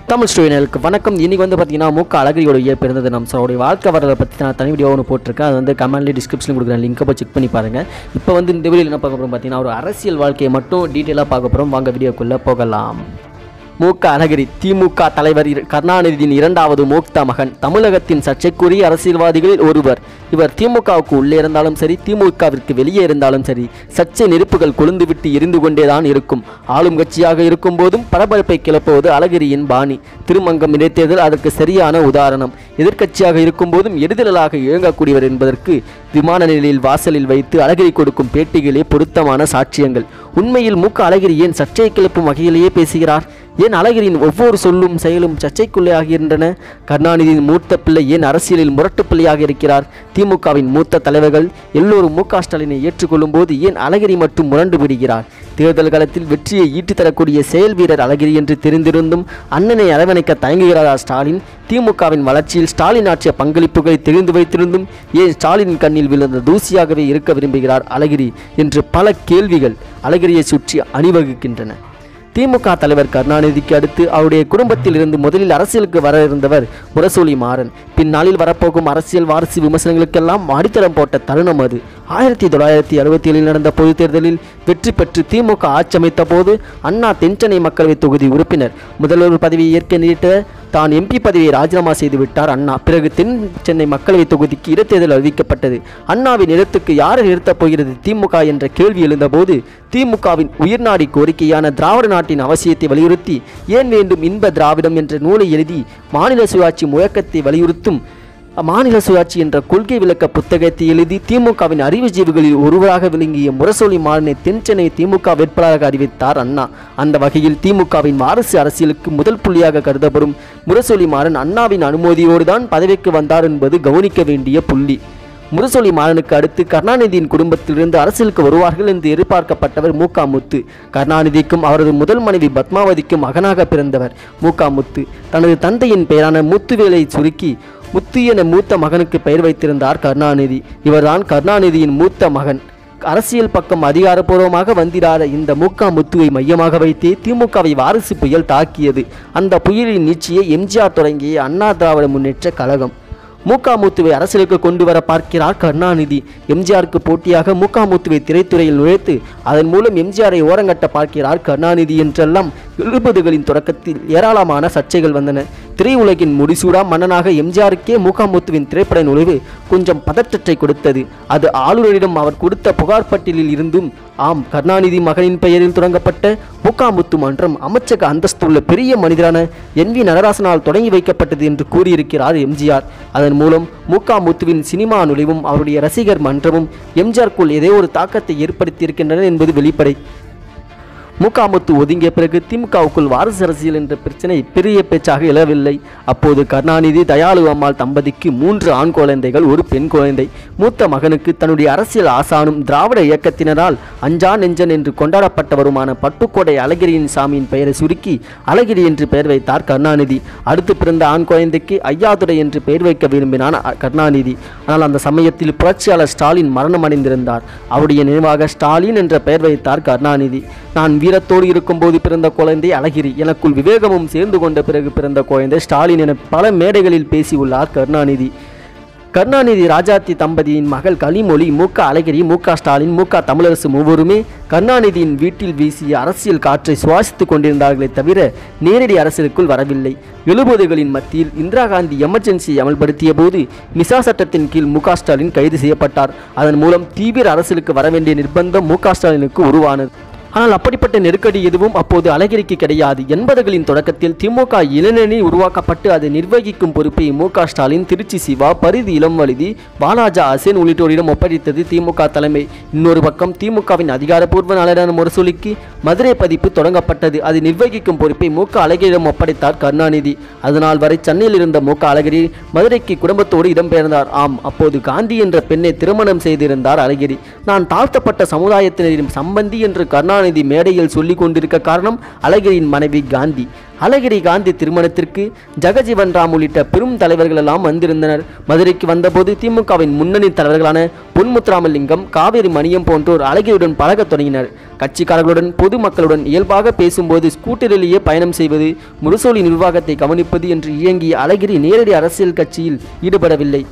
தமிழ் ஸ்டூடெண்ட்களுக்கு வணக்கம் இன்னைக்கு வந்து பார்த்தீங்கன்னா மூக்க அழகிரியோட இயற்பு இருந்தது நம்ம அவருடைய வாழ்க்கை வரதை பற்றி நான் தனி வீடியோ ஒன்று போட்டிருக்கேன் அது வந்து கமெண்ட்லேயே டிஸ்கிரிப்ஷன் கொடுக்குறேன் லிங்கை போய் செக் பண்ணி பாருங்கள் இப்போ வந்து இந்த வீடியோவில் என்ன பார்க்க போகிறோம் பார்த்தீங்கன்னா ஒரு அரசியல் வாழ்க்கையை மட்டும் டீட்டெயிலாக பார்க்க போகிறோம் வாங்க வீடியோக்குள்ளே போகலாம் மூக்க அழகிரி திமுக தலைவர் இர- கருணாநிதியின் இரண்டாவது மூத்த மகன் தமிழகத்தின் சர்ச்சைக்குரிய அரசியல்வாதிகளில் ஒருவர் இவர் திமுகவுக்கு உள்ளே இருந்தாலும் சரி திமுகவிற்கு வெளியே இருந்தாலும் சரி சர்ச்சை நெருப்புகள் கொழுந்துவிட்டு எரிந்து கொண்டேதான் இருக்கும் ஆளும் கட்சியாக இருக்கும் போதும் பரபரப்பை கிளப்புவது அழகிரியின் பாணி திருமங்கம் இடைத்தேர்தல் அதற்கு சரியான உதாரணம் எதிர்க்கட்சியாக இருக்கும் போதும் எதிரிலாக இயங்கக்கூடியவர் என்பதற்கு விமான நிலையில் வாசலில் வைத்து அழகிரி கொடுக்கும் பேட்டிகளே பொருத்தமான சாட்சியங்கள் உண்மையில் மூக்க அழகிரி ஏன் சர்ச்சையை கிளப்பும் வகையிலேயே பேசுகிறார் ஏன் அழகிரியின் ஒவ்வொரு சொல்லும் செயலும் சர்ச்சைக்குள்ளே ஆகின்றன கருணாநிதியின் மூத்த பிள்ளை ஏன் அரசியலில் முரட்டு பிள்ளையாக இருக்கிறார் திமுகவின் மூத்த தலைவர்கள் எல்லோரும் மு க ஸ்டாலினை ஏற்றுக்கொள்ளும் போது ஏன் அழகிரி மட்டும் முரண்டு விடுகிறார் தேர்தல் காலத்தில் வெற்றியை ஈட்டி தரக்கூடிய செயல் வீரர் அழகிரி என்று தெரிந்திருந்தும் அண்ணனை அரவணைக்க தயங்குகிறாரா ஸ்டாலின் திமுகவின் வளர்ச்சியில் ஸ்டாலின் ஆற்றிய பங்களிப்புகளை தெரிந்து வைத்திருந்தும் ஏன் ஸ்டாலின் கண்ணில் விழுந்த தூசியாகவே இருக்க விரும்புகிறார் அழகிரி என்று பல கேள்விகள் அழகிரியை சுற்றி அணிவகுக்கின்றன திமுக தலைவர் கருணாநிதிக்கு அடுத்து அவருடைய குடும்பத்தில் இருந்து முதலில் அரசியலுக்கு வர இருந்தவர் முரசொலி மாறன் பின்னாளில் வரப்போகும் அரசியல் வாரிசு விமர்சனங்களுக்கெல்லாம் அடித்தளம் போட்ட தருணம் அது ஆயிரத்தி தொள்ளாயிரத்தி அறுபத்தி ஏழில் நடந்த பொதுத் தேர்தலில் வெற்றி பெற்று திமுக ஆட்சி அமைத்த போது அண்ணா தென்சென்னை மக்களவைத் தொகுதி உறுப்பினர் முதல்வர் பதவியை ஏற்க நேரிட்ட தான் எம்பி பதவியை ராஜினாமா செய்து விட்டார் அண்ணா பிறகு தென் சென்னை மக்களவைத் தொகுதிக்கு இடைத்தேர்தல் அறிவிக்கப்பட்டது அண்ணாவின் இடத்துக்கு யாரை நிறுத்தப் போகிறது திமுக என்ற கேள்வி எழுந்தபோது திமுகவின் உயிர்நாடி கோரிக்கையான திராவிட நாட்டின் அவசியத்தை வலியுறுத்தி ஏன் வேண்டும் இன்ப திராவிடம் என்ற நூலை எழுதி மாநில சுயாட்சி முழக்கத்தை வலியுறுத்தும் மாநில சுயாட்சி என்ற கொள்கை விளக்க புத்தகத்தை எழுதி திமுகவின் அறிவுஜீவிகளில் ஒருவராக விளங்கிய முரசொலி மாறனை தென்சென்னை திமுக வேட்பாளராக அறிவித்தார் அண்ணா அந்த வகையில் திமுகவின் வாரிசு அரசியலுக்கு முதல் புள்ளியாக கருதப்படும் முரசொலி மாறன் அண்ணாவின் அனுமதியோடு தான் பதவிக்கு வந்தார் என்பது கவனிக்க வேண்டிய புள்ளி முரசொலி மாறனுக்கு அடுத்து கருணாநிதியின் குடும்பத்திலிருந்து அரசியலுக்கு வருவார்கள் என்று எதிர்பார்க்கப்பட்டவர் மூகா முத்து கருணாநிதிக்கும் அவரது முதல் மனைவி பத்மாவதிக்கும் மகனாக பிறந்தவர் மூகா முத்து தனது தந்தையின் பெயரான முத்துவேலை சுருக்கி முத்து என மூத்த மகனுக்கு பெயர் வைத்திருந்தார் கருணாநிதி இவர்தான் கருணாநிதியின் மூத்த மகன் அரசியல் பக்கம் அதிகாரப்பூர்வமாக வந்திராத இந்த மூக்கா முத்துவை மையமாக வைத்தே திமுகவை வாரிசு புயல் தாக்கியது அந்த புயலின் நீட்சியை எம்ஜிஆர் தொடங்கிய அண்ணா திராவிட முன்னேற்ற கழகம் மூக்காமுத்துவை அரசியலுக்கு கொண்டு வர பார்க்கிறார் கருணாநிதி எம்ஜிஆருக்கு போட்டியாக மூக்காமுத்துவை திரைத்துறையில் நுழைத்து அதன் மூலம் எம்ஜிஆரை ஓரங்கட்ட பார்க்கிறார் கருணாநிதி என்றெல்லாம் எழுபதுகளின் தொடக்கத்தில் ஏராளமான சர்ச்சைகள் வந்தன திரையுலகின் முடிசூடா மன்னனாக எம்ஜிஆருக்கே மூக்காமுத்துவின் திரைப்பட நுழைவு கொஞ்சம் பதற்றத்தை கொடுத்தது அது ஆளுநரிடம் அவர் கொடுத்த புகார் பட்டியலில் இருந்தும் ஆம் கருணாநிதி மகனின் பெயரில் தொடங்கப்பட்ட மூக்காமுத்து மன்றம் அமைச்சக அந்தஸ்துள்ள பெரிய மனிதரான என் வி நடராசனால் தொடங்கி வைக்கப்பட்டது என்று கூறியிருக்கிறார் எம்ஜிஆர் அதன் மூலம் மூக்காமுத்துவின் சினிமா நுழைவும் அவருடைய ரசிகர் மன்றமும் எம்ஜிஆருக்குள் ஏதோ ஒரு தாக்கத்தை ஏற்படுத்தியிருக்கின்றன என்பது வெளிப்படை மூக்காமுத்து ஒதுங்கிய பிறகு திமுகவுக்குள் வாரிசு அரசியல் என்ற பிரச்சனை பெரிய பேச்சாக எழவில்லை அப்போது கருணாநிதி தயாளு அம்மாள் தம்பதிக்கு மூன்று ஆண் குழந்தைகள் ஒரு பெண் குழந்தை மூத்த மகனுக்கு தன்னுடைய அரசியல் ஆசானும் திராவிட இயக்கத்தினரால் அஞ்சா நெஞ்சன் என்று கொண்டாடப்பட்டவருமான பட்டுக்கோட்டை அழகிரியின் சாமியின் பெயரை சுருக்கி அழகிரி என்று பெயர் வைத்தார் கருணாநிதி அடுத்து பிறந்த ஆண் குழந்தைக்கு ஐயாதுரை என்று பெயர் வைக்க விரும்பினான் அ- கருணாநிதி ஆனால் அந்த சமயத்தில் புரட்சியாளர் ஸ்டாலின் மரணம் அடைந்திருந்தார் அவருடைய நினைவாக ஸ்டாலின் என்ற பெயர் வைத்தார் கருணாநிதி நான் வீரத்தோடு இருக்கும்போது பிறந்த குழந்தை அழகிரி எனக்குள் விவேகமும் சேர்ந்து கொண்ட பிறகு பிறந்த குழந்தை ஸ்டாலின் என பல மேடைகளில் பேசியுள்ளார் கருணாநிதி கருணாநிதி ராஜாத்தி தம்பதியின் மகள் கனிமொழி மூக்க அழகிரி மூக்க ஸ்டாலின் மூக்க தமிழரசு மூவருமே கருணாநிதியின் வீட்டில் வீசிய அரசியல் காற்றை சுவாசித்துக் கொண்டிருந்தார்களே தவிர நேரடி அரசியலுக்குள் வரவில்லை எழுபதுகளின் மத்தியில் இந்திரா காந்தி எமர்ஜென்சி அமல்படுத்திய போது மிசா சட்டத்தின் கீழ் மு க ஸ்டாலின் கைது செய்யப்பட்டார் அதன் மூலம் தீவிர அரசியலுக்கு வர வேண்டிய நிர்பந்தம் மு க ஸ்டாலினுக்கு உருவானது ஆனால் அப்படிப்பட்ட நெருக்கடி எதுவும் அப்போது அழகிரிக்கு கிடையாது எண்பதுகளின் தொடக்கத்தில் திமுக இளைஞனி உருவாக்கப்பட்டு அதை நிர்வகிக்கும் பொறுப்பை மு க ஸ்டாலின் திருச்சி சிவா பரிதி இளம்வழுதி பாலாஜா அசேன் உள்ளிட்டோரிடம் ஒப்படைத்தது திமுக தலைமை இன்னொரு பக்கம் திமுகவின் அதிகாரப்பூர்வ நாளரான முரசொலிக்கு மதுரை பதிப்பு தொடங்கப்பட்டது அதை நிர்வகிக்கும் பொறுப்பை மு க அழகிரியிடம் ஒப்படைத்தார் கருணாநிதி அதனால் வரை சென்னையில் இருந்த மு க அழகிரி மதுரைக்கு குடும்பத்தோடு இடம்பெயர்ந்தார் ஆம் அப்போது காந்தி என்ற பெண்ணை திருமணம் செய்திருந்தார் அழகிரி நான் தாழ்த்தப்பட்ட சமுதாயத்தினரின் சம்பந்தி என்று கருணாநிதி கருணாநிதி மேடையில் சொல்லிக் கொண்டிருக்க காரணம் அழகிரியின் மனைவி காந்தி அழகிரி காந்தி திருமணத்திற்கு ஜெகஜீவன் ராம் உள்ளிட்ட பெரும் தலைவர்கள் எல்லாம் வந்திருந்தனர் மதுரைக்கு வந்தபோது திமுகவின் முன்னணி தலைவர்களான பொன்முத்துராமலிங்கம் காவேரி மணியம் போன்றோர் அழகிரியுடன் பழகத் தொடங்கினர் கட்சிக்காரர்களுடன் பொதுமக்களுடன் இயல்பாக பேசும்போது ஸ்கூட்டரிலேயே பயணம் செய்வது முரசொலி நிர்வாகத்தை கவனிப்பது என்று இயங்கிய அழகிரி நேரடி அரசியல் கட்சியில் ஈடுபடவில்லை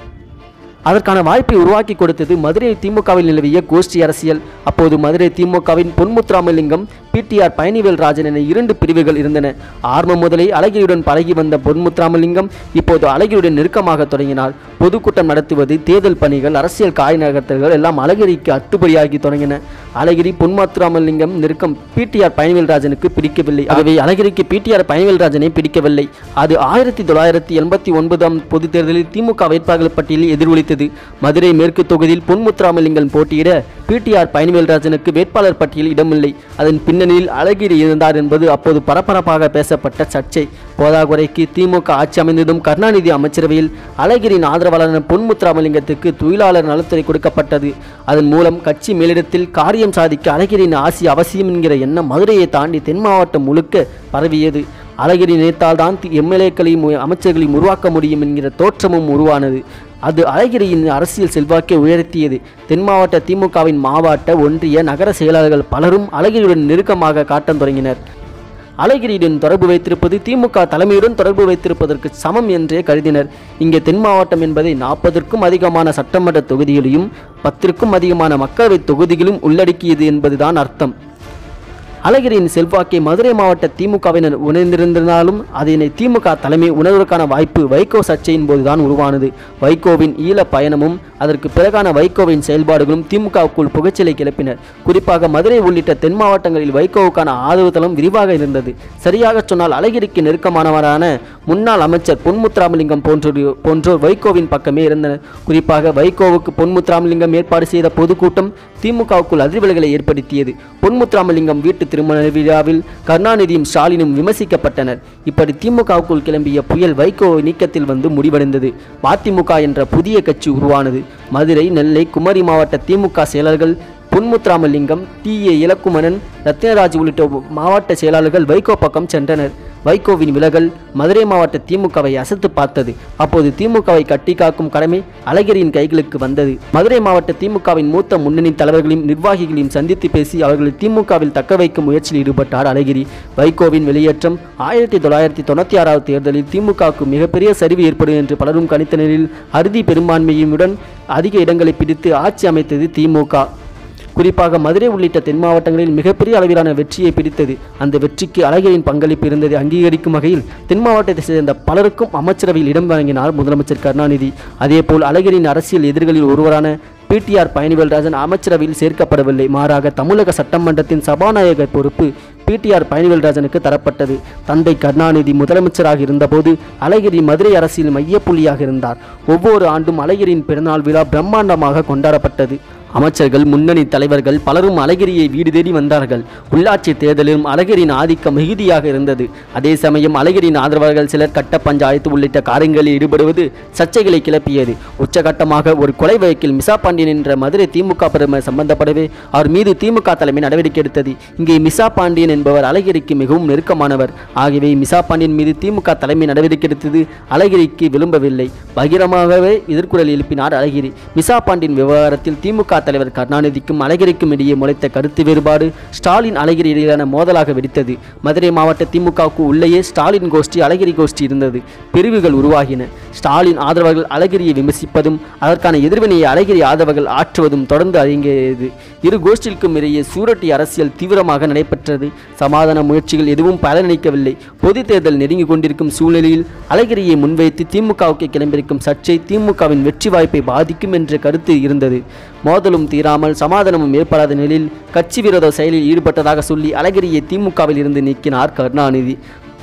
அதற்கான வாய்ப்பை உருவாக்கி கொடுத்தது மதுரை திமுகவில் நிலவிய கோஷ்டி அரசியல் அப்போது மதுரை திமுகவின் பொன்முத்துராமலிங்கம் பிடிஆர் பழனிவேல் ராஜன் என இரண்டு பிரிவுகள் இருந்தன ஆரம்பம் முதலே அழகிரியுடன் பழகி வந்த பொன்முத்துராமலிங்கம் இப்போது அழகிரியுடன் நெருக்கமாக தொடங்கினார் பொதுக்கூட்டம் நடத்துவது தேர்தல் பணிகள் அரசியல் காய் நகர்த்தல்கள் எல்லாம் அழகிரிக்கு அத்துப்படியாகி தொடங்கின அழகிரி பொன்முத்துராமலிங்கம் நெருக்கம் பிடிஆர் பழனிவேல் ராஜனுக்கு பிடிக்கவில்லை ஆகவே அழகிரிக்கு பிடிஆர் பழனிவேல் ராஜனை பிடிக்கவில்லை அது ஆயிரத்தி தொள்ளாயிரத்தி எண்பத்தி ஒன்பதாம் பொதுத் தேர்தலில் திமுக வேட்பாளர்கள் பட்டியலில் எதிரொலித்தது மதுரை மேற்கு தொகுதியில் பொன்முத்துராமலிங்கம் போட்டியிட பிடிஆர் பழனிவேல்ராஜனுக்கு வேட்பாளர் பட்டியலில் இடமில்லை அதன் பின்னணியில் அழகிரி இருந்தார் என்பது அப்போது பரபரப்பாக பேசப்பட்ட சர்ச்சை போதாகுறைக்கு திமுக ஆட்சி அமைந்ததும் கருணாநிதி அமைச்சரவையில் அழகிரியின் ஆதரவாளரான பொன்முத்துராமலிங்கத்துக்கு தொழிலாளர் நலத்துறை கொடுக்கப்பட்டது அதன் மூலம் கட்சி மேலிடத்தில் காரியம் சாதிக்க அழகிரியின் ஆசி அவசியம் என்கிற எண்ணம் மதுரையை தாண்டி தென் மாவட்டம் முழுக்க பரவியது அழகிரி நினைத்தால் தான் எம்எல்ஏக்களையும் அமைச்சர்களையும் உருவாக்க முடியும் என்கிற தோற்றமும் உருவானது அது அழகிரியின் அரசியல் செல்வாக்கை உயர்த்தியது தென் மாவட்ட திமுகவின் மாவட்ட ஒன்றிய நகர செயலாளர்கள் பலரும் அழகிரியுடன் நெருக்கமாக காட்டத் தொடங்கினர் அழகிரியுடன் தொடர்பு வைத்திருப்பது திமுக தலைமையுடன் தொடர்பு வைத்திருப்பதற்கு சமம் என்றே கருதினர் இங்கே தென் மாவட்டம் என்பதை நாற்பதற்கும் அதிகமான சட்டமன்ற தொகுதிகளையும் பத்திற்கும் அதிகமான மக்களவைத் தொகுதிகளும் உள்ளடக்கியது என்பதுதான் அர்த்தம் அழகிரியின் செல்வாக்கை மதுரை மாவட்ட திமுகவினர் உணர்ந்திருந்தாலும் அதனை திமுக தலைமை உணர்வதற்கான வாய்ப்பு வைகோ சர்ச்சையின் போதுதான் உருவானது வைகோவின் ஈழ பயணமும் அதற்கு பிறகான வைகோவின் செயல்பாடுகளும் திமுகவுக்குள் புகைச்சலை கிளப்பினர் குறிப்பாக மதுரை உள்ளிட்ட தென் மாவட்டங்களில் வைகோவுக்கான ஆதரவு தளம் விரிவாக இருந்தது சரியாக சொன்னால் அழகிரிக்கு நெருக்கமானவரான முன்னாள் அமைச்சர் பொன்முத்துராமலிங்கம் போன்றோர் போன்றோர் வைகோவின் பக்கமே இருந்தனர் குறிப்பாக வைகோவுக்கு பொன்முத்துராமலிங்கம் ஏற்பாடு செய்த பொதுக்கூட்டம் திமுகவுக்குள் அதிர்வலைகளை ஏற்படுத்தியது பொன்முத்துராமலிங்கம் வீட்டு திருமண விழாவில் கருணாநிதியும் ஸ்டாலினும் விமர்சிக்கப்பட்டனர் இப்படி திமுகவுக்குள் கிளம்பிய புயல் வைகோ நீக்கத்தில் வந்து முடிவடைந்தது மதிமுக என்ற புதிய கட்சி உருவானது மதுரை நெல்லை குமரி மாவட்ட திமுக செயலர்கள் பொன்முத்துராமலிங்கம் டி ஏ இலக்குமணன் ரத்னராஜ் உள்ளிட்ட மாவட்ட செயலாளர்கள் வைகோ பக்கம் சென்றனர் வைகோவின் விலகல் மதுரை மாவட்ட திமுகவை அசத்து பார்த்தது அப்போது திமுகவை கட்டி காக்கும் கடமை அழகிரியின் கைகளுக்கு வந்தது மதுரை மாவட்ட திமுகவின் மூத்த முன்னணி தலைவர்களையும் நிர்வாகிகளையும் சந்தித்து பேசி அவர்களை திமுகவில் தக்க வைக்கும் முயற்சியில் ஈடுபட்டார் அழகிரி வைகோவின் வெளியேற்றம் ஆயிரத்தி தொள்ளாயிரத்தி தொண்ணூற்றி ஆறாவது தேர்தலில் திமுகவுக்கு மிகப்பெரிய சரிவு ஏற்படும் என்று பலரும் கணித்த நிலையில் அறுதி பெரும்பான்மையுடன் அதிக இடங்களை பிடித்து ஆட்சி அமைத்தது திமுக குறிப்பாக மதுரை உள்ளிட்ட தென் மாவட்டங்களில் மிகப்பெரிய அளவிலான வெற்றியை பிடித்தது அந்த வெற்றிக்கு அழகிரியின் பங்களிப்பு இருந்ததை அங்கீகரிக்கும் வகையில் தென் மாவட்டத்தை சேர்ந்த பலருக்கும் அமைச்சரவையில் இடம் வழங்கினார் முதலமைச்சர் கருணாநிதி அதேபோல் அழகிரியின் அரசியல் எதிர்களில் ஒருவரான பிடிஆர் பழனிவேல்ராஜன் அமைச்சரவையில் சேர்க்கப்படவில்லை மாறாக தமிழக சட்டமன்றத்தின் சபாநாயகர் பொறுப்பு பிடிஆர் பழனிவேல்ராஜனுக்கு தரப்பட்டது தந்தை கருணாநிதி முதலமைச்சராக இருந்தபோது அழகிரி மதுரை அரசியல் மையப்புள்ளியாக இருந்தார் ஒவ்வொரு ஆண்டும் அழகிரியின் பிறநாள் விழா பிரம்மாண்டமாக கொண்டாடப்பட்டது அமைச்சர்கள் முன்னணி தலைவர்கள் பலரும் அழகிரியை வீடு தேடி வந்தார்கள் உள்ளாட்சி தேர்தலிலும் அழகிரியின் ஆதிக்கம் மிகுதியாக இருந்தது அதே சமயம் அழகிரியின் ஆதரவாளர்கள் சிலர் கட்ட பஞ்சாயத்து உள்ளிட்ட காரியங்களில் ஈடுபடுவது சர்ச்சைகளை கிளப்பியது உச்சகட்டமாக ஒரு கொலை வழக்கில் மிசா பாண்டியன் என்ற மதுரை திமுக பிரதமர் சம்பந்தப்படவே அவர் மீது திமுக தலைமை நடவடிக்கை எடுத்தது இங்கே மிசா பாண்டியன் என்பவர் அழகிரிக்கு மிகவும் நெருக்கமானவர் ஆகவே மிசா பாண்டியன் மீது திமுக தலைமை நடவடிக்கை எடுத்தது அழகிரிக்கு விரும்பவில்லை பகிரமாகவே எதிர்குரல் எழுப்பினார் அழகிரி மிசா பாண்டியன் விவகாரத்தில் திமுக தலைவர் கருணாநிதிக்கும் அழகிரிக்கும் இடையே முளைத்த கருத்து வேறுபாடு ஸ்டாலின் அழகிரி இடையிலான மோதலாக வெடித்தது மதுரை மாவட்ட திமுகவுக்கு உள்ளேயே ஸ்டாலின் கோஷ்டி அழகிரி கோஷ்டி இருந்தது பிரிவுகள் உருவாகின ஸ்டாலின் ஆதரவர்கள் அழகிரியை விமர்சிப்பதும் அதற்கான எதிர்வினையை அழகிரி ஆதரவர்கள் ஆற்றுவதும் தொடர்ந்து அரங்கேறியது இரு கோஷ்டிகளுக்கும் இடையே சூரட்டி அரசியல் தீவிரமாக நடைபெற்றது சமாதான முயற்சிகள் எதுவும் பலனளிக்கவில்லை பொது தேர்தல் நெருங்கி கொண்டிருக்கும் சூழ்நிலையில் அழகிரியை முன்வைத்து திமுகவுக்கு கிளம்பியிருக்கும் சர்ச்சை திமுகவின் வெற்றி வாய்ப்பை பாதிக்கும் என்ற கருத்து இருந்தது மோதலும் தீராமல் சமாதானமும் ஏற்படாத நிலையில் கட்சி விரோத செயலில் ஈடுபட்டதாக சொல்லி அழகிரியை திமுகவில் இருந்து நீக்கினார் கருணாநிதி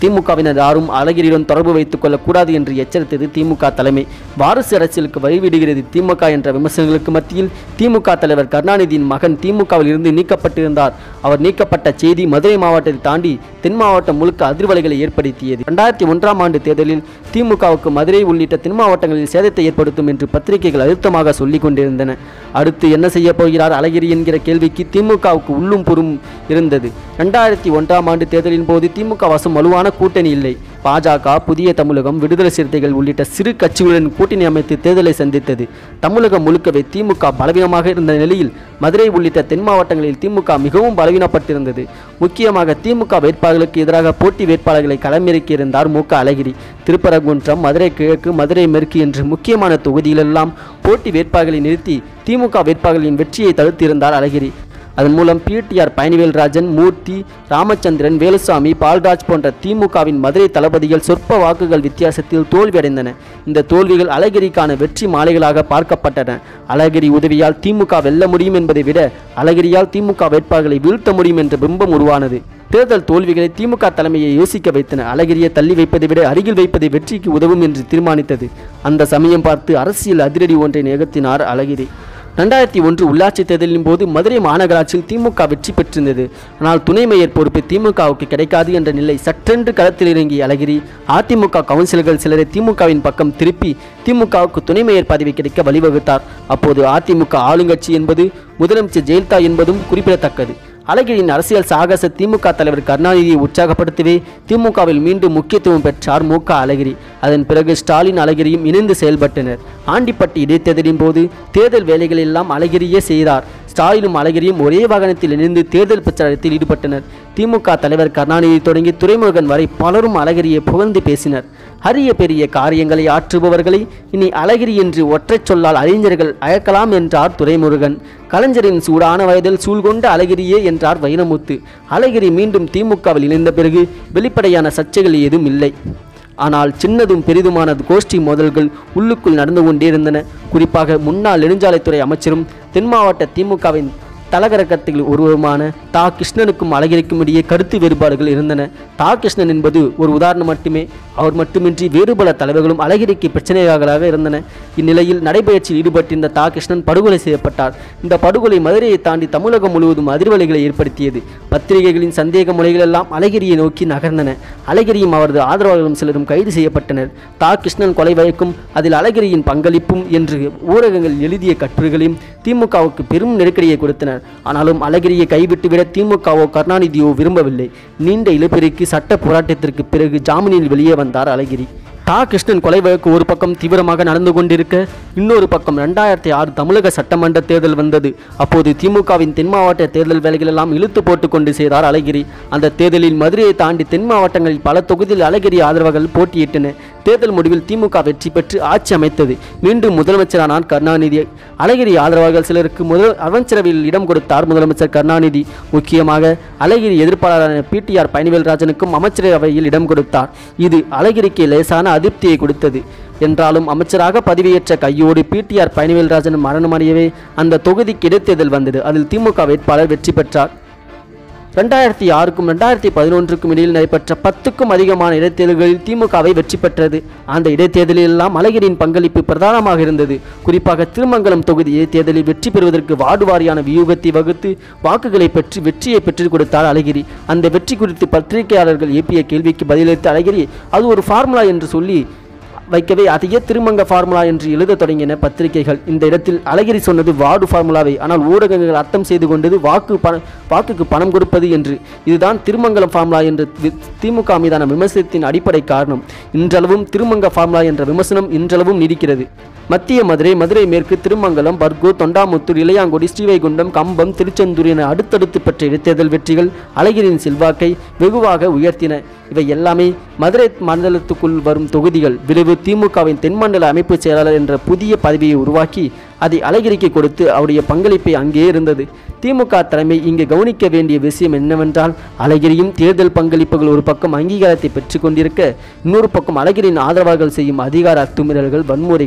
திமுகவினர் யாரும் அழகிரியுடன் தொடர்பு வைத்துக் கொள்ளக்கூடாது என்று எச்சரித்தது திமுக தலைமை வாரிசு அரசியலுக்கு வழிவிடுகிறது திமுக என்ற விமர்சனங்களுக்கு மத்தியில் திமுக தலைவர் கருணாநிதியின் மகன் திமுகவில் இருந்து நீக்கப்பட்டிருந்தார் அவர் நீக்கப்பட்ட செய்தி மதுரை மாவட்டத்தை தாண்டி தென் மாவட்டம் முழுக்க அதிர்வலைகளை ஏற்படுத்தியது இரண்டாயிரத்தி ஒன்றாம் ஆண்டு தேர்தலில் திமுகவுக்கு மதுரை உள்ளிட்ட தென் மாவட்டங்களில் சேதத்தை ஏற்படுத்தும் என்று பத்திரிகைகள் அழுத்தமாக சொல்லிக் கொண்டிருந்தன அடுத்து என்ன செய்ய போகிறார் அழகிரி என்கிற கேள்விக்கு திமுகவுக்கு உள்ளும் புறம் இருந்தது இரண்டாயிரத்தி ஒன்றாம் ஆண்டு தேர்தலின் போது திமுக வசம் வலுவான கூட்டணி இல்லை பாஜக புதிய தமிழகம் விடுதலை சிறுத்தைகள் உள்ளிட்ட சிறு கட்சிகளுடன் கூட்டணி அமைத்து தேர்தலை சந்தித்தது தமிழகம் முழுக்கவே திமுக பலவீனமாக இருந்த நிலையில் மதுரை உள்ளிட்ட தென் மாவட்டங்களில் திமுக மிகவும் பலவீனப்பட்டிருந்தது முக்கியமாக திமுக வேட்பாளர்களுக்கு எதிராக போட்டி வேட்பாளர்களை களமிறக்கியிருந்தார் மு க அழகிரி திருப்பரங்குன்றம் மதுரை கிழக்கு மதுரை மேற்கு என்று முக்கியமான தொகுதியிலெல்லாம் போட்டி வேட்பாளர்களை நிறுத்தி திமுக வேட்பாளர்களின் வெற்றியை தடுத்திருந்தார் அழகிரி அதன் மூலம் பிடிஆர் பயணிவேல் ராஜன் மூர்த்தி ராமச்சந்திரன் வேலுசாமி பால்ராஜ் போன்ற திமுகவின் மதுரை தளபதிகள் சொற்ப வாக்குகள் வித்தியாசத்தில் தோல்வியடைந்தன இந்த தோல்விகள் அழகிரிக்கான வெற்றி மாலைகளாக பார்க்கப்பட்டன அழகிரி உதவியால் திமுக வெல்ல முடியும் என்பதை விட அழகிரியால் திமுக வேட்பாளர்களை வீழ்த்த முடியும் என்ற பிம்பம் உருவானது தேர்தல் தோல்விகளை திமுக தலைமையை யோசிக்க வைத்தன அழகிரியை தள்ளி வைப்பதை விட அருகில் வைப்பதை வெற்றிக்கு உதவும் என்று தீர்மானித்தது அந்த சமயம் பார்த்து அரசியல் அதிரடி ஒன்றை நிகழ்த்தினார் அழகிரி ரெண்டாயிரத்தி ஒன்று உள்ளாட்சி தேர்தலின் போது மதுரை மாநகராட்சியில் திமுக வெற்றி பெற்றிருந்தது ஆனால் துணை மேயர் பொறுப்பு திமுகவுக்கு கிடைக்காது என்ற நிலை சற்றென்று களத்தில் இறங்கிய அழகிரி அதிமுக கவுன்சிலர்கள் சிலரை திமுகவின் பக்கம் திருப்பி திமுகவுக்கு துணை மேயர் பதவி கிடைக்க வழிவகுத்தார் அப்போது அதிமுக ஆளுங்கட்சி என்பது முதலமைச்சர் ஜெயலலிதா என்பதும் குறிப்பிடத்தக்கது அழகிரியின் அரசியல் சாகச திமுக தலைவர் கருணாநிதியை உற்சாகப்படுத்தவே திமுகவில் மீண்டும் முக்கியத்துவம் பெற்றார் மு க அழகிரி அதன் பிறகு ஸ்டாலின் அழகிரியும் இணைந்து செயல்பட்டனர் ஆண்டிப்பட்டி இடைத்தேர்தலின் போது தேர்தல் வேலைகள் எல்லாம் அழகிரியே செய்தார் ஸ்டாலினும் அழகிரியும் ஒரே வாகனத்தில் இணைந்து தேர்தல் பிரச்சாரத்தில் ஈடுபட்டனர் திமுக தலைவர் கருணாநிதி தொடங்கி துரைமுருகன் வரை பலரும் அழகிரியை புகழ்ந்து பேசினர் அரிய பெரிய காரியங்களை ஆற்றுபவர்களை இனி அழகிரி என்று ஒற்றைச் சொல்லால் அறிஞர்கள் அழைக்கலாம் என்றார் துரைமுருகன் கலைஞரின் சூடான வயதில் சூழ்கொண்ட அழகிரியே என்றார் வைரமுத்து அழகிரி மீண்டும் திமுகவில் இணைந்த பிறகு வெளிப்படையான சர்ச்சைகள் ஏதும் இல்லை ஆனால் சின்னதும் பெரிதுமான கோஷ்டி மோதல்கள் உள்ளுக்குள் நடந்து கொண்டே இருந்தன குறிப்பாக முன்னாள் நெடுஞ்சாலைத்துறை அமைச்சரும் தென் மாவட்ட திமுகவின் தலகரகத்தில் ஒருவருமான தா கிருஷ்ணனுக்கும் அழகிரிக்கும் இடையே கருத்து வேறுபாடுகள் இருந்தன தா கிருஷ்ணன் என்பது ஒரு உதாரணம் மட்டுமே அவர் மட்டுமின்றி வேறு பல தலைவர்களும் அழகிரிக்கு பிரச்சனைகளாக இருந்தன இந்நிலையில் நடைபயிற்சியில் ஈடுபட்டிருந்த தா கிருஷ்ணன் படுகொலை செய்யப்பட்டார் இந்த படுகொலை மதுரையை தாண்டி தமிழகம் முழுவதும் அதிர்வலைகளை ஏற்படுத்தியது பத்திரிகைகளின் சந்தேக முறைகள் எல்லாம் அழகிரியை நோக்கி நகர்ந்தன அழகிரியும் அவரது ஆதரவாளர்களும் சிலரும் கைது செய்யப்பட்டனர் தா கிருஷ்ணன் கொலை வழக்கும் அதில் அழகிரியின் பங்களிப்பும் என்று ஊடகங்கள் எழுதிய கட்டுரைகளையும் திமுகவுக்கு பெரும் நெருக்கடியை கொடுத்தனர் ஆனாலும் அழகிரியை கைவிட்டுவிட திமுகவோ கருணாநிதியோ விரும்பவில்லை நீண்ட இழுபறிக்கு சட்ட போராட்டத்திற்கு பிறகு ஜாமீனில் வெளியே வந்தார் அழகிரி தா கிருஷ்ணன் கொலை வழக்கு ஒரு பக்கம் தீவிரமாக நடந்து கொண்டிருக்க இன்னொரு பக்கம் ரெண்டாயிரத்தி ஆறு தமிழக சட்டமன்ற தேர்தல் வந்தது அப்போது திமுகவின் தென் மாவட்ட தேர்தல் வேலைகள் எல்லாம் இழுத்து போட்டு கொண்டு செய்தார் அழகிரி அந்த தேர்தலில் மதுரையை தாண்டி தென் மாவட்டங்களில் பல தொகுதியில் அழகிரி ஆதரவாளர்கள் போட்டியிட்டன தேர்தல் முடிவில் திமுக வெற்றி பெற்று ஆட்சி அமைத்தது மீண்டும் முதலமைச்சரானார் கருணாநிதி அழகிரி ஆதரவாளர்கள் சிலருக்கு முதல் அமைச்சரவையில் இடம் கொடுத்தார் முதலமைச்சர் கருணாநிதி முக்கியமாக அழகிரி எதிர்ப்பாளரான பிடிஆர் பழனிவேல்ராஜனுக்கும் அமைச்சரவையில் இடம் கொடுத்தார் இது அழகிரிக்கு லேசான அதிருப்தியை கொடுத்தது என்றாலும் அமைச்சராக பதவியேற்ற கையோடு பிடிஆர் பழனிவேல்ராஜன் மரணமடையவே அந்த தொகுதிக்கு இடைத்தேர்தல் வந்தது அதில் திமுக வேட்பாளர் வெற்றி பெற்றார் ரெண்டாயிரத்தி ஆறுக்கும் ரெண்டாயிரத்தி பதினொன்றுக்கும் இடையில் நடைபெற்ற பத்துக்கும் அதிகமான இடைத்தேர்தல்களில் திமுகவை வெற்றி பெற்றது அந்த இடைத்தேர்தலில் எல்லாம் அழகிரியின் பங்களிப்பு பிரதானமாக இருந்தது குறிப்பாக திருமங்கலம் தொகுதி இடைத்தேர்தலில் வெற்றி பெறுவதற்கு வார்டு வாரியான வியூகத்தை வகுத்து வாக்குகளை பெற்று வெற்றியை பெற்றுக் கொடுத்தார் அழகிரி அந்த வெற்றி குறித்து பத்திரிகையாளர்கள் எழுப்பிய கேள்விக்கு பதிலளித்த அழகிரி அது ஒரு ஃபார்முலா என்று சொல்லி வைக்கவே அதையே திருமங்க ஃபார்முலா என்று எழுதத் தொடங்கின பத்திரிகைகள் இந்த இடத்தில் அழகிரி சொன்னது வார்டு ஃபார்முலாவை ஆனால் ஊடகங்கள் அர்த்தம் செய்து கொண்டது வாக்கு பண வாக்குக்கு பணம் கொடுப்பது என்று இதுதான் திருமங்கலம் ஃபார்முலா என்று வி- திமுக மீதான விமர்சனத்தின் அடிப்படை காரணம் இன்றளவும் திருமங்க ஃபார்முலா என்ற விமர்சனம் இன்றளவும் நீடிக்கிறது மத்திய மதுரை மதுரை மேற்கு திருமங்கலம் பர்கூர் தொண்டாமுத்தூர் இளையாங்குடி ஸ்ரீவைகுண்டம் கம்பம் திருச்செந்தூர் என அடுத்தடுத்து பெற்ற இடைத்தேர்தல் வெற்றிகள் அழகிரியின் செல்வாக்கை வெகுவாக உயர்த்தின இவை எல்லாமே மதுரை மண்டலத்துக்குள் வரும் தொகுதிகள் விரைவு திமுகவின் தென்மண்டல அமைப்பு செயலாளர் என்ற புதிய பதவியை உருவாக்கி அதை அழகிரிக்கு கொடுத்து அவருடைய பங்களிப்பை அங்கே இருந்தது திமுக தலைமை இங்கே கவனிக்க வேண்டிய விஷயம் என்னவென்றால் அழகிரியும் தேர்தல் பங்களிப்புகள் ஒரு பக்கம் அங்கீகாரத்தை பெற்றுக் கொண்டிருக்க இன்னொரு பக்கம் அழகிரியின் ஆதரவாளர்கள் செய்யும் அதிகார அத்துமீறல்கள் வன்முறைகள் கட்ட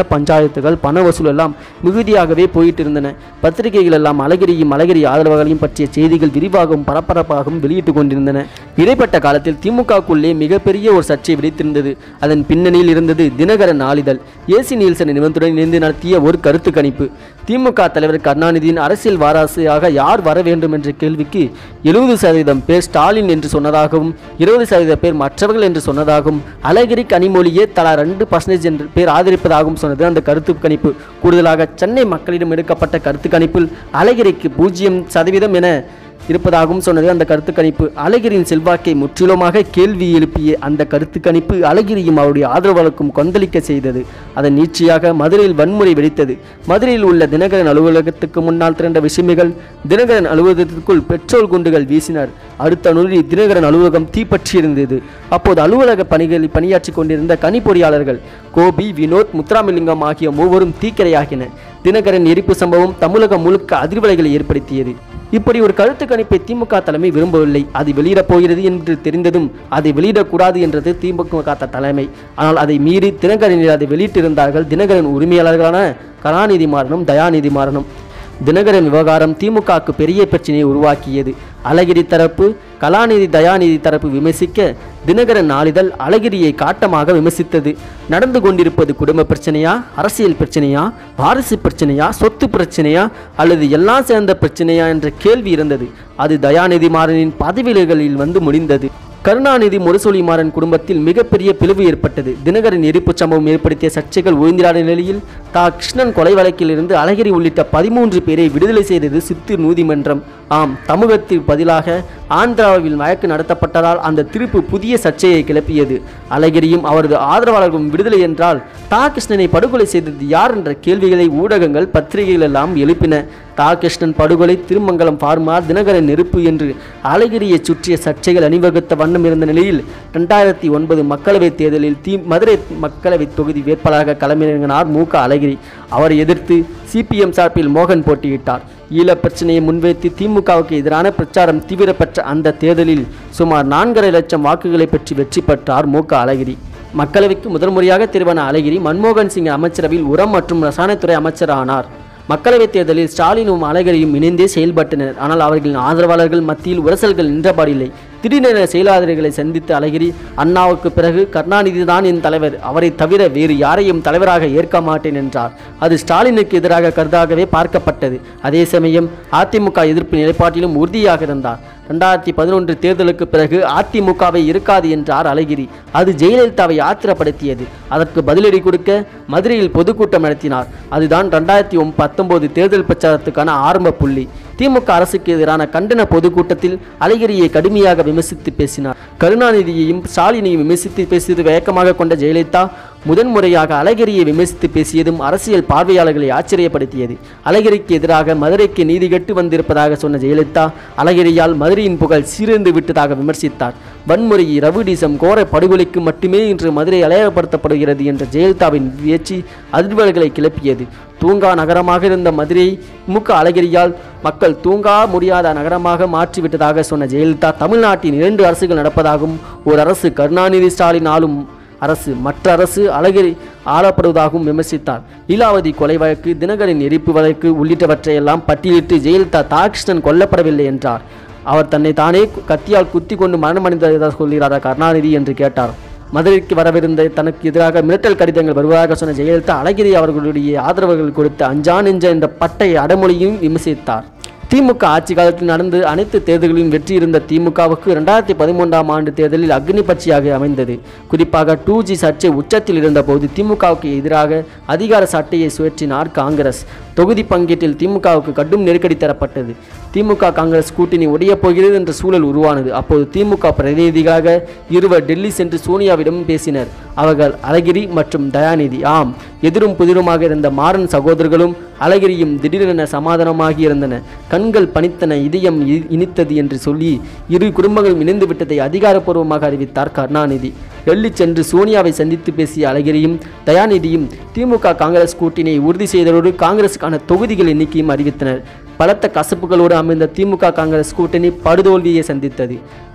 பஞ்சாயத்துகள் பண வசூல் எல்லாம் மிகுதியாகவே போயிட்டு இருந்தன பத்திரிகைகள் எல்லாம் அழகிரியும் அழகிரி ஆதரவாளர்களையும் பற்றிய செய்திகள் விரிவாகவும் பரபரப்பாகவும் வெளியிட்டு கொண்டிருந்தன இடைப்பட்ட காலத்தில் திமுகவுக்குள்ளே மிகப்பெரிய ஒரு சர்ச்சை வெடித்திருந்தது அதன் பின்னணியில் இருந்தது தினகரன் நாளிதழ் ஏசி நீல்சன் நிறுவனத்துடன் இணைந்து நடத்திய ஒரு கருத்து கணிப்பு திமுக தலைவர் கருணாநிதியின் அரசியல் வாராசியாக யார் வர வேண்டும் என்ற கேள்விக்கு எழுபது சதவீதம் பேர் ஸ்டாலின் என்று சொன்னதாகவும் இருபது சதவீத பேர் மற்றவர்கள் என்று சொன்னதாகவும் அழகிரி கனிமொழியே தலா ரெண்டு பர்சன்டேஜ் என்று பேர் ஆதரிப்பதாகவும் சொன்னது அந்த கருத்து கணிப்பு கூடுதலாக சென்னை மக்களிடம் எடுக்கப்பட்ட கருத்து கணிப்பில் அழகிரிக்கு பூஜ்ஜியம் சதவீதம் என இருப்பதாகவும் சொன்னது அந்த கருத்து கணிப்பு அழகிரியின் செல்வாக்கை முற்றிலுமாக கேள்வி எழுப்பிய அந்த கருத்து கணிப்பு அழகிரியும் அவருடைய ஆதரவாளருக்கும் கொந்தளிக்க செய்தது அதன் நீட்சியாக மதுரையில் வன்முறை வெடித்தது மதுரையில் உள்ள தினகரன் அலுவலகத்துக்கு முன்னால் திரண்ட விஷமிகள் தினகரன் அலுவலகத்திற்குள் பெட்ரோல் குண்டுகள் வீசினர் அடுத்த நொடி தினகரன் அலுவலகம் தீப்பற்றியிருந்தது அப்போது அலுவலக பணிகளில் பணியாற்றி கொண்டிருந்த கணிப்பொறியாளர்கள் கோபி வினோத் முத்துராமலிங்கம் ஆகிய மூவரும் தீக்கிரையாகின தினகரன் எரிப்பு சம்பவம் தமிழகம் முழுக்க அதிர்வலைகளை ஏற்படுத்தியது இப்படி ஒரு கருத்து கணிப்பை திமுக தலைமை விரும்பவில்லை அது வெளியிடப் போகிறது என்று தெரிந்ததும் அதை வெளியிடக்கூடாது என்றது திமுக தலைமை ஆனால் அதை மீறி தினகரனில் அதை வெளியிட்டிருந்தார்கள் தினகரன் உரிமையாளர்களான கலாநிதி மாறனும் தயாநிதி மாறனும் தினகரன் விவகாரம் திமுகவுக்கு பெரிய பிரச்சனையை உருவாக்கியது அழகிரி தரப்பு கலாநிதி தயாநிதி தரப்பு விமர்சிக்க தினகரன் நாளிதழ் அழகிரியை காட்டமாக விமர்சித்தது நடந்து கொண்டிருப்பது குடும்ப பிரச்சனையா அரசியல் பிரச்சனையா வாரிசு பிரச்சனையா சொத்து பிரச்சனையா அல்லது எல்லாம் சேர்ந்த பிரச்சனையா என்ற கேள்வி இருந்தது அது தயாநிதி மாறனின் பதவிகளில் வந்து முடிந்தது கருணாநிதி முரசொலிமாறன் குடும்பத்தில் மிகப்பெரிய பிளவு ஏற்பட்டது தினகரன் எரிப்பு சம்பவம் ஏற்படுத்திய சர்ச்சைகள் ஓய்ந்திராத நிலையில் தா கிருஷ்ணன் கொலை வழக்கில் இருந்து அழகிரி உள்ளிட்ட பதிமூன்று பேரை விடுதலை செய்தது சித்தூர் நீதிமன்றம் ஆம் தமிழகத்திற்கு பதிலாக ஆந்திராவில் வழக்கு நடத்தப்பட்டதால் அந்த தீர்ப்பு புதிய சர்ச்சையை கிளப்பியது அழகிரியும் அவரது ஆதரவாளர்களும் விடுதலை என்றால் தா கிருஷ்ணனை படுகொலை செய்தது யார் என்ற கேள்விகளை ஊடகங்கள் பத்திரிகைகள் எல்லாம் எழுப்பின தா கிருஷ்ணன் படுகொலை திருமங்கலம் ஃபார்மா தினகரன் நெருப்பு என்று அழகிரியை சுற்றிய சர்ச்சைகள் அணிவகுத்த வண்ணம் இருந்த நிலையில் ரெண்டாயிரத்தி ஒன்பது மக்களவைத் தேர்தலில் தி மதுரை மக்களவைத் தொகுதி வேட்பாளராக களமிறங்கினார் மு க அழகிரி அவரை எதிர்த்து சிபிஎம் சார்பில் மோகன் போட்டியிட்டார் ஈழப் பிரச்சனையை முன்வைத்து திமுகவுக்கு எதிரான பிரச்சாரம் தீவிரப்பட்ட அந்த தேர்தலில் சுமார் நான்கரை லட்சம் வாக்குகளை பெற்று வெற்றி பெற்றார் மு க அழகிரி மக்களவைக்கு முதல் முறையாக திருவான அழகிரி மன்மோகன் சிங் அமைச்சரவையில் உரம் மற்றும் ரசாயனத்துறை அமைச்சர் ஆனார் மக்களவைத் தேர்தலில் ஸ்டாலினும் அழகிரியும் இணைந்தே செயல்பட்டனர் ஆனால் அவர்களின் ஆதரவாளர்கள் மத்தியில் உரசல்கள் நின்றபாடில்லை திடீரென செயலாளர்களை சந்தித்த அழகிரி அண்ணாவுக்கு பிறகு கருணாநிதி தான் என் தலைவர் அவரை தவிர வேறு யாரையும் தலைவராக ஏற்க மாட்டேன் என்றார் அது ஸ்டாலினுக்கு எதிராக கருதாகவே பார்க்கப்பட்டது அதே சமயம் அதிமுக எதிர்ப்பு நிலைப்பாட்டிலும் உறுதியாக இருந்தார் ரெண்டாயிரத்தி பதினொன்று தேர்தலுக்கு பிறகு அதிமுகவை இருக்காது என்றார் அழகிரி அது ஜெயலலிதாவை ஆத்திரப்படுத்தியது அதற்கு பதிலடி கொடுக்க மதுரையில் பொதுக்கூட்டம் நடத்தினார் அதுதான் ரெண்டாயிரத்தி பத்தொன்பது தேர்தல் பிரச்சாரத்துக்கான ஆரம்ப புள்ளி திமுக அரசுக்கு எதிரான கண்டன பொதுக்கூட்டத்தில் அழகிரியை கடுமையாக விமர்சித்து பேசினார் கருணாநிதியையும் ஸ்டாலினையும் விமர்சித்து பேசியது வேகமாக கொண்ட ஜெயலலிதா முதன்முறையாக அழகிரியை விமர்சித்து பேசியதும் அரசியல் பார்வையாளர்களை ஆச்சரியப்படுத்தியது அழகிரிக்கு எதிராக மதுரைக்கு நீதி கட்டு வந்திருப்பதாக சொன்ன ஜெயலலிதா அழகிரியால் மதுரையின் புகழ் சீர்ந்து விட்டதாக விமர்சித்தார் வன்முறை ரவுடிசம் கோர படுகொலைக்கு மட்டுமே இன்று மதுரை அலையப்படுத்தப்படுகிறது என்ற ஜெயலலிதாவின் முயற்சி அதிர்வல்களை கிளப்பியது தூங்கா நகரமாக இருந்த மதுரை முக அழகிரியால் மக்கள் தூங்கா முடியாத நகரமாக மாற்றிவிட்டதாக சொன்ன ஜெயலலிதா தமிழ்நாட்டின் இரண்டு அரசுகள் நடப்பதாகவும் ஒரு அரசு கருணாநிதி ஸ்டாலின் ஆளும் அரசு மற்ற அரசு அழகிரி ஆளப்படுவதாகவும் விமர்சித்தார் லீலாவதி கொலை வழக்கு தினகரின் எரிப்பு வழக்கு உள்ளிட்டவற்றையெல்லாம் பட்டியலிட்டு ஜெயலலிதா தாகிருஷ்ணன் கொல்லப்படவில்லை என்றார் அவர் தன்னை தானே கத்தியால் குத்தி கொண்டு மரணமடைந்ததாக சொல்கிறாரா கருணாநிதி என்று கேட்டார் மதுரைக்கு வரவிருந்த தனக்கு எதிராக மிரட்டல் கடிதங்கள் வருவதாக சொன்ன ஜெயலலிதா அழகிரி அவர்களுடைய ஆதரவுகள் கொடுத்த அஞ்சா நெஞ்ச என்ற பட்டை அடமொழியும் விமர்சித்தார் திமுக ஆட்சி காலத்தில் நடந்து அனைத்து தேர்தல்களிலும் வெற்றி இருந்த திமுகவுக்கு இரண்டாயிரத்தி பதிமூன்றாம் ஆண்டு தேர்தலில் அக்னி பட்சியாக அமைந்தது குறிப்பாக டூ ஜி சர்ச்சை உச்சத்தில் இருந்தபோது திமுகவுக்கு எதிராக அதிகார சட்டையை சுழற்றினார் காங்கிரஸ் தொகுதி பங்கீட்டில் திமுகவுக்கு கடும் நெருக்கடி தரப்பட்டது திமுக காங்கிரஸ் கூட்டணி உடையப் போகிறது என்ற சூழல் உருவானது அப்போது திமுக பிரதிநிதிகளாக இருவர் டெல்லி சென்று சோனியாவிடம் பேசினர் அவர்கள் அழகிரி மற்றும் தயாநிதி ஆம் எதிரும் புதிருமாக இருந்த மாறன் சகோதரர்களும் அழகிரியும் திடீரென சமாதானமாகி இருந்தன கண்கள் பனித்தன இதயம் இ- இனித்தது என்று சொல்லி இரு குடும்பங்களும் இணைந்து விட்டதை அதிகாரப்பூர்வமாக அறிவித்தார் கருணாநிதி டெல்லி சென்று சோனியாவை சந்தித்து பேசிய அழகிரியும் தயாநிதியும் திமுக காங்கிரஸ் கூட்டணியை உறுதி செய்ததோடு காங்கிரசுக்கான தொகுதிகள் எண்ணிக்கையும் அறிவித்தனர் பலத்த கசப்புகளோடு அமைந்த திமுக காங்கிரஸ் கூட்டணி படுதோல்வியை சந்தித்தது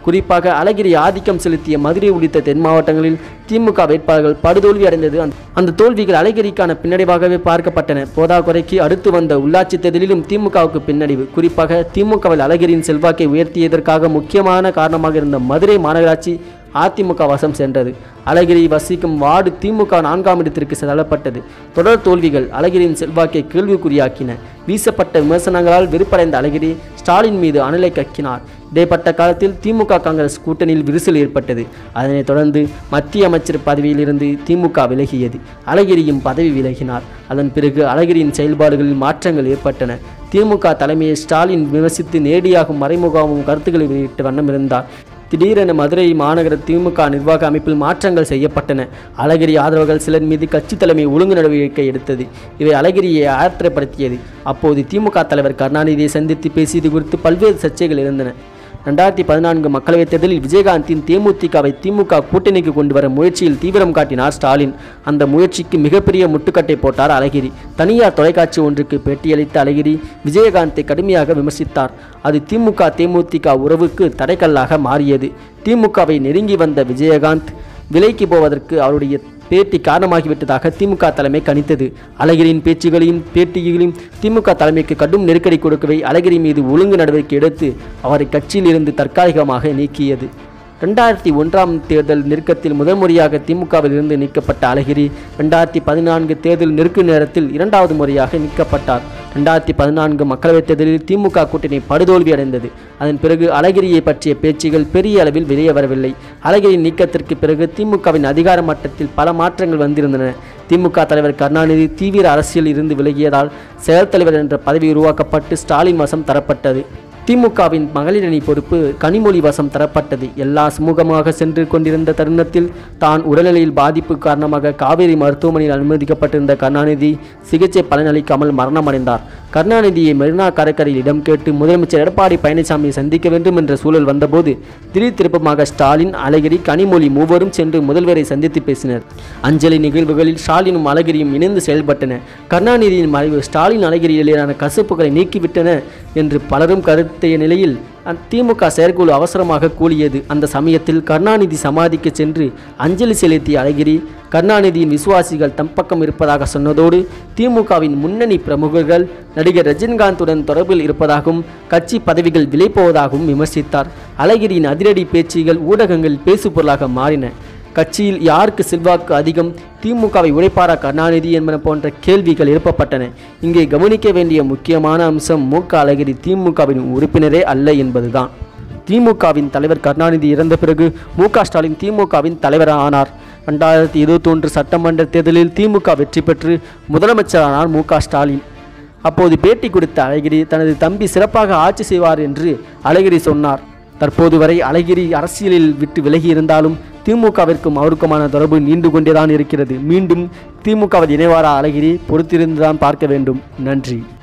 குறிப்பாக அழகிரி ஆதிக்கம் செலுத்திய மதுரை உள்ளிட்ட தென் மாவட்டங்களில் திமுக வேட்பாளர்கள் படுதோல்வி அடைந்தது அந்த- அந்த தோல்விகள் அழகிரிக்கான பின்னடைவாகவே பார்க்கப்பட்டன போதாக்குறைக்கு அடுத்து வந்த உள்ளாட்சி தேர்தலிலும் திமுகவுக்கு பின்னடைவு குறிப்பாக திமுகவில் அழகிரியின் செல்வாக்கை உயர்த்தியதற்காக முக்கியமான காரணமாக இருந்த மதுரை மாநகராட்சி அதிமுக வசம் சென்றது அழகிரி வசிக்கும் வார்டு திமுக நான்காம் இடத்திற்கு தள்ளப்பட்டது தொடர் தோல்விகள் அழகிரியின் செல்வாக்கை கேள்விக்குறியாக்கின வீசப்பட்ட விமர்சனங்களால் வெறுப்படைந்த அழகிரி ஸ்டாலின் மீது அனலை கக்கினார் இடைப்பட்ட காலத்தில் திமுக காங்கிரஸ் கூட்டணியில் விரிசல் ஏற்பட்டது அதனைத் தொடர்ந்து மத்திய அமைச்சர் பதவியிலிருந்து திமுக விலகியது அழகிரியும் பதவி விலகினார் அதன் பிறகு அழகிரியின் செயல்பாடுகளில் மாற்றங்கள் ஏற்பட்டன திமுக தலைமையை ஸ்டாலின் விமர்சித்து நேரடியாகவும் மறைமுகமாகவும் கருத்துக்களை வெளியிட்ட வண்ணம் இருந்தார் திடீரென மதுரை மாநகர திமுக நிர்வாக அமைப்பில் மாற்றங்கள் செய்யப்பட்டன அழகிரி ஆதரவுகள் சிலர் மீது கட்சி தலைமை ஒழுங்கு நடவடிக்கை எடுத்தது இவை அழகிரியை ஆத்திரப்படுத்தியது அப்போது திமுக தலைவர் கருணாநிதியை சந்தித்து பேசியது குறித்து பல்வேறு சர்ச்சைகள் இருந்தன ரெண்டாயிரத்தி பதினான்கு மக்களவைத் தேர்தலில் விஜயகாந்தின் தேமுதிகவை திமுக கூட்டணிக்கு கொண்டு வர முயற்சியில் தீவிரம் காட்டினார் ஸ்டாலின் அந்த முயற்சிக்கு மிகப்பெரிய முட்டுக்கட்டை போட்டார் அழகிரி தனியார் தொலைக்காட்சி ஒன்றுக்கு பேட்டியளித்த அழகிரி விஜயகாந்தை கடுமையாக விமர்சித்தார் அது திமுக தேமுதிக உறவுக்கு தடைக்கல்லாக மாறியது திமுகவை நெருங்கி வந்த விஜயகாந்த் விலைக்கு போவதற்கு அவருடைய பேட்டி காரணமாகிவிட்டதாக திமுக தலைமை கணித்தது அழகிரியின் பேச்சுகளையும் பேட்டிகளையும் திமுக தலைமைக்கு கடும் நெருக்கடி கொடுக்கவே அழகிரி மீது ஒழுங்கு நடவடிக்கை எடுத்து அவரை கட்சியில் இருந்து தற்காலிகமாக நீக்கியது ரெண்டாயிரத்தி ஒன்றாம் தேர்தல் நெருக்கத்தில் முதல் முறையாக திமுகவில் இருந்து நீக்கப்பட்ட அழகிரி ரெண்டாயிரத்தி பதினான்கு தேர்தல் நெருக்கு நேரத்தில் இரண்டாவது முறையாக நீக்கப்பட்டார் ரெண்டாயிரத்தி பதினான்கு மக்களவைத் தேர்தலில் திமுக கூட்டணி படுதோல்வி அடைந்தது அதன் பிறகு அழகிரியை பற்றிய பேச்சுகள் பெரிய அளவில் வெளியே வரவில்லை அழகிரி நீக்கத்திற்கு பிறகு திமுகவின் அதிகார மட்டத்தில் பல மாற்றங்கள் வந்திருந்தன திமுக தலைவர் கருணாநிதி தீவிர அரசியலில் இருந்து விலகியதால் செயல் தலைவர் என்ற பதவி உருவாக்கப்பட்டு ஸ்டாலின் வசம் தரப்பட்டது திமுகவின் மகளிரணி பொறுப்பு கனிமொழி வசம் தரப்பட்டது எல்லா சுமூகமாக சென்று கொண்டிருந்த தருணத்தில் தான் உடல்நிலையில் பாதிப்பு காரணமாக காவேரி மருத்துவமனையில் அனுமதிக்கப்பட்டிருந்த கருணாநிதி சிகிச்சை பலனளிக்காமல் மரணமடைந்தார் கருணாநிதியை மெரினா கடற்கரையில் இடம் கேட்டு முதலமைச்சர் எடப்பாடி பழனிசாமியை சந்திக்க வேண்டும் என்ற சூழல் வந்தபோது திடீர் திருப்பமாக ஸ்டாலின் அழகிரி கனிமொழி மூவரும் சென்று முதல்வரை சந்தித்து பேசினர் அஞ்சலி நிகழ்வுகளில் ஸ்டாலினும் அழகிரியும் இணைந்து செயல்பட்டன கருணாநிதியின் மறைவு ஸ்டாலின் அழகிரி இடையிலான கசப்புகளை நீக்கிவிட்டன என்று பலரும் கருத்திய நிலையில் அ- திமுக செயற்குழு அவசரமாக கூலியது அந்த சமயத்தில் கருணாநிதி சமாதிக்கு சென்று அஞ்சலி செலுத்திய அழகிரி கருணாநிதியின் விசுவாசிகள் தம் பக்கம் இருப்பதாக சொன்னதோடு திமுகவின் முன்னணி பிரமுகர்கள் நடிகர் ரஜினிகாந்துடன் தொடர்பில் இருப்பதாகவும் கட்சி பதவிகள் விலை போவதாகவும் விமர்சித்தார் அழகிரியின் அதிரடி பேச்சுகள் ஊடகங்களில் பேசுபொருளாக மாறின கட்சியில் யாருக்கு செல்வாக்கு அதிகம் திமுகவை உழைப்பாரா கருணாநிதி என்பன போன்ற கேள்விகள் எழுப்பப்பட்டன இங்கே கவனிக்க வேண்டிய முக்கியமான அம்சம் மு க அழகிரி திமுகவின் உறுப்பினரே அல்ல என்பதுதான் திமுகவின் தலைவர் கருணாநிதி இறந்த பிறகு மு க ஸ்டாலின் திமுகவின் தலைவர் ஆனார் ரெண்டாயிரத்தி இருபத்தொன்று சட்டமன்ற தேர்தலில் திமுக வெற்றி பெற்று முதலமைச்சரானார் மு க ஸ்டாலின் அப்போது பேட்டி கொடுத்த அழகிரி தனது தம்பி சிறப்பாக ஆட்சி செய்வார் என்று அழகிரி சொன்னார் தற்போது வரை அழகிரி அரசியலில் விட்டு விலகி இருந்தாலும் திமுகவிற்கும் அவருக்குமான தொடர்பு நீண்டு கொண்டேதான் இருக்கிறது மீண்டும் திமுகவில் இணைவாரா அழகிரி பொறுத்திருந்துதான் பார்க்க வேண்டும் நன்றி